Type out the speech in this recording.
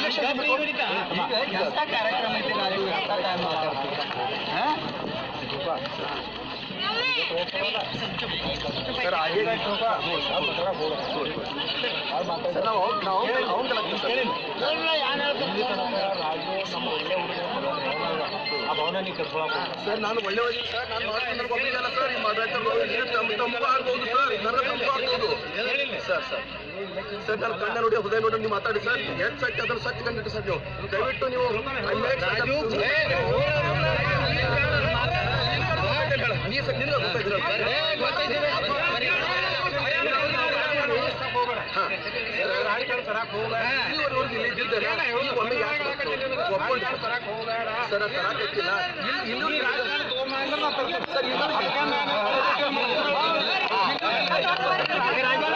ಎಂತ ಕಾರ್ಯಕ್ರಮ ಐತಿ ನಾಳೆ ಎಂತ ಟೈಮ್ ಮಾತಾಡ್ತೀವಿ ಹಾ? ಸರ್ ಆगे ಸರ್ ನಾವು ಅವ್ನ್- ನಾವು ಅವ್ನ್- ಅವ್ನ್ ಕಲಾವಿದ್ರು ಸರ್. ಸರ್ ನಾನು ಒಳ್ಳೆ ಹೋಗಿ ಸರ್ ನಾನು ಮಾತಾಡೋದು ಗೊತ್ತಿಲ್ಲ ಸರ್ ಈ ಮಾತಾಡ್ತಾರೆ ಇದು ತಮ್ಮ ತಮ್ಮ ಆಗ್ಬೋದು ಸರ್ ನನ್ನ ತಮ್ಮ ಆಗ್ಬೋದು ಸರ್ ಸರ್ ಸರ್ ನನ್ನ ಕಣ್ಣ ನೋಡಿ ಹೃದಯ ನೋಡಿ ನೀವು ಮಾತಾಡಿ ಸರ್ ಎಷ್ಟು ಸತ್ಯ ಅದನ್ನು ಸತ್ಯ ಕಂಡಿಟ್ಟು ಸರ್ ನೀವು ದಯವಿಟ್ಟು ನೀವು ಅನ್ಯಾಯ ನೀ ಸರ್ ನಿನ್ನ ಗೊತ್ತಾಯ್ತಿರಲ್ಲ ಇಲ್ಲಿವರೆಗೂ ಇಲ್ಲಿ ಇದ್ದಿದ್ದೇನೆ ಈಗ ಒಮ್ಮೆ ಯಾಕೆ ಗೊತ್ತು? ಒಪ್ಕೊಂಡು ಸರ್ ಅದು ತರಾಕತ್ತಿಲ್ಲ ಇಲ್ಲಿ ಇಲ್ಲೂ ಸರ್ ಇಲ್ಲ